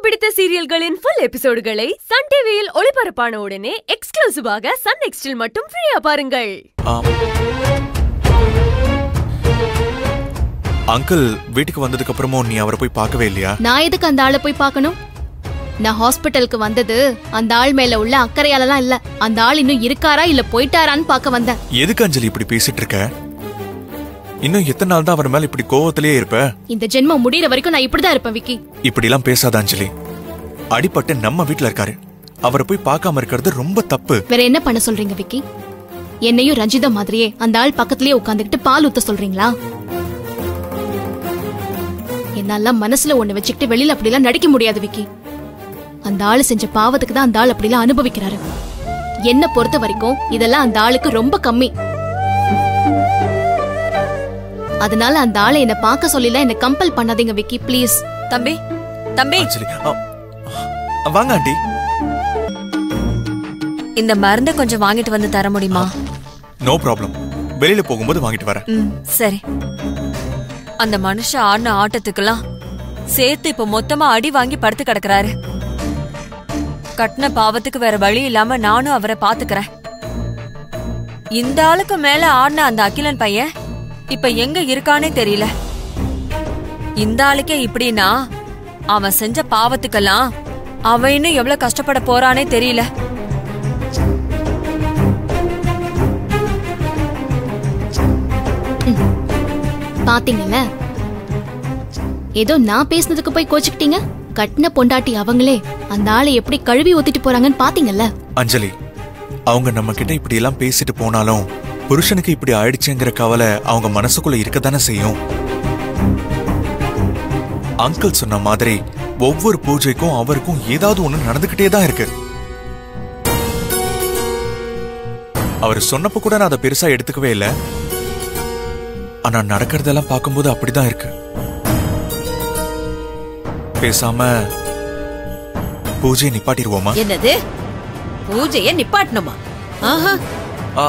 பிடித்த சீரியல்களின் full எபிசோடுகளை Sun டிவியில் ஒளிபரப்பான உடனே எக்ஸ்க்ளூசிவாக சன் நெக்ஸ்டில் மட்டும் ஃப்ரீயா பாருங்கள் ஆம். அங்கிள் வீட்டுக்கு வந்ததுக்கு அப்புறமும் நீ அவரை போய் பார்க்கவே இல்லையா நான் எதுக்கு அந்த ஆளை போய் பார்க்கணும் நான் ஹாஸ்பிட்டலுக்கு வந்தது அந்த ஆள் மேல உள்ள அக்கறையாலலாம் இல்ல அந்த ஆள் இன்னும் இருக்காரா இல்ல போயிட்டாரான்னு பார்க்க வந்தேன் எதுக்கு அஞ்சலி இப்படி பேசிட்டு இருக்க இன்னும் எத்தனை நாள் தான் அவர் மேல இப்படி கோவத்திலேயே இருப்ப இந்த ஜென்மம் முடியற வரைக்கும் நான் இப்படிதான் இருப்பேன் விக்கி இப்படி எல்லாம் பேசாத அஞ்சலி அடிபட்டு நம்ம வீட்ல இருக்காரு அவரை போய் பார்க்காம இருக்கிறது ரொம்ப தப்பு வேற என்ன பண்ண சொல்றீங்க விக்கி என்னையும் ரஞ்சிதா மாதிரியே அந்த ஆள் பக்கத்துலயே உட்காந்துக்கிட்டு பால் ஊத்த சொல்றீங்களா என்னால மனசுல ஒண்ணு வச்சுக்கிட்டு வெளியில அப்படிலாம் நடிக்க முடியாது விக்கி அந்த ஆளு செஞ்ச பாவத்துக்கு தான் அந்த ஆள் அப்படிலாம் அனுபவிக்கிறாரு என்ன பொறுத்த வரைக்கும் இதெல்லாம் அந்த ஆளுக்கு ரொம்ப கம்மி அதனால அந்த ஆளை என்ன பார்க்க சொல்லிலாம் என்ன கம்பல் பண்ணாதீங்க விக்கி ப்ளீஸ் தம்பி தம்பி அஞ்சலி ஆ, ஆ, வாங்க ஆண்டி இந்த மருந்தை கொஞ்சம் வாங்கிட்டு வந்து தர முடியுமா நோ ப்ராப்ளம் வெளியில போகும்போது வாங்கிட்டு வரேன் ம் சரி அந்த மனுஷன் ஆடின ஆட்டத்துக்கெல்லாம் சேர்த்து இப்ப மொத்தமா அடி வாங்கி படுத்து கிடக்குறாரு கட்டின பாவத்துக்கு வேற வழி இல்லாம நானும் அவரை பாத்துக்கிறேன் இந்த ஆளுக்கு மேல ஆடின அந்த அகிலன் பையன் இப்ப எங்க இருக்கானே தெரியல இந்த ஆளுக்கே இப்படின்னா அவன் செஞ்ச பாவத்துக்கெல்லாம் அவன் இன்னும் எவ்வளவு கஷ்டப்பட போறானே தெரியல பாத்தீங்கல்ல ஏதோ நான் பேசுனதுக்கு போய் கோச்சுக்கிட்டீங்க கட்டின பொண்டாட்டி அவங்களே அந்த ஆளை எப்படி கழுவி ஊத்திட்டு போறாங்கன்னு பாத்தீங்கல்ல அஞ்சலி அவங்க நம்ம கிட்ட இப்படி எல்லாம் பேசிட்டு போனாலும் புருஷனுக்கு இப்படி ஆயிடுச்சுங்கிற கவலை அவங்க மனசுக்குள்ள இருக்கத்தானே செய்யும் அங்கிள் சொன்ன மாதிரி ஒவ்வொரு பூஜைக்கும் அவருக்கும் ஏதாவது ஒண்ணு நடந்துகிட்டே தான் இருக்கு அவர் சொன்னப்ப கூட நான் அதை பெருசா எடுத்துக்கவே இல்லை ஆனா நடக்கிறதெல்லாம் பார்க்கும்போது அப்படிதான் இருக்கு பேசாம பூஜையை நிப்பாட்டிடுவோமா என்னது பூஜைய நிப்பாட்டணுமா ஆஹா ஆ,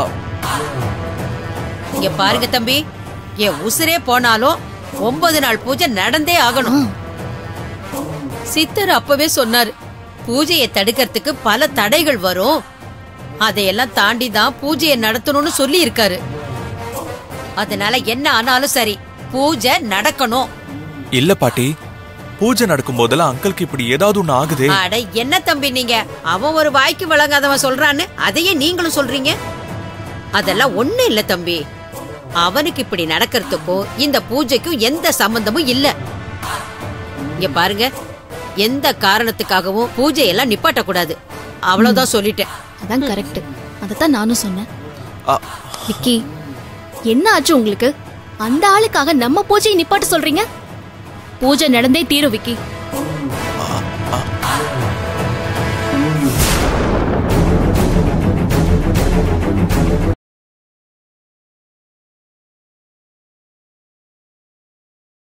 இங்க பாருங்க தம்பி என் உசுரே போனாலும் ஒன்பது நாள் பூஜை நடந்தே ஆகணும் சித்தர் அப்பவே சொன்னாரு பூஜையை தடுக்கிறதுக்கு பல தடைகள் வரும் அதையெல்லாம் தாண்டி தான் பூஜையை நடத்தணும்னு சொல்லி இருக்காரு அதனால என்ன ஆனாலும் சரி பூஜை நடக்கணும் இல்ல பாட்டி பூஜை நடக்கும் போதெல்லாம் அங்கிளுக்கு இப்படி ஏதாவது ஒண்ணு ஆகுதே அட என்ன தம்பி நீங்க அவன் ஒரு வாய்க்கு வழங்காதவன் சொல்றான்னு அதையே நீங்களும் சொல்றீங்க அதெல்லாம் ஒண்ணு இல்ல தம்பி அவனுக்கு இப்படி நடக்கிறதுக்கும் இந்த பூஜைக்கும் எந்த சம்பந்தமும் இல்ல இங்க பாருங்க எந்த காரணத்துக்காகவும் பூஜையெல்லாம் நிப்பாட்ட கூடாது அவ்வளவுதான் சொல்லிட்டேன் அதான் கரெக்ட் அதத்தான் நானும் சொன்னேன் ஆ, விக்கி என்ன ஆச்சு உங்களுக்கு அந்த ஆளுக்காக நம்ம பூஜையை நிப்பாட்ட சொல்றீங்க பூஜை நடந்தே தீரும் விக்கி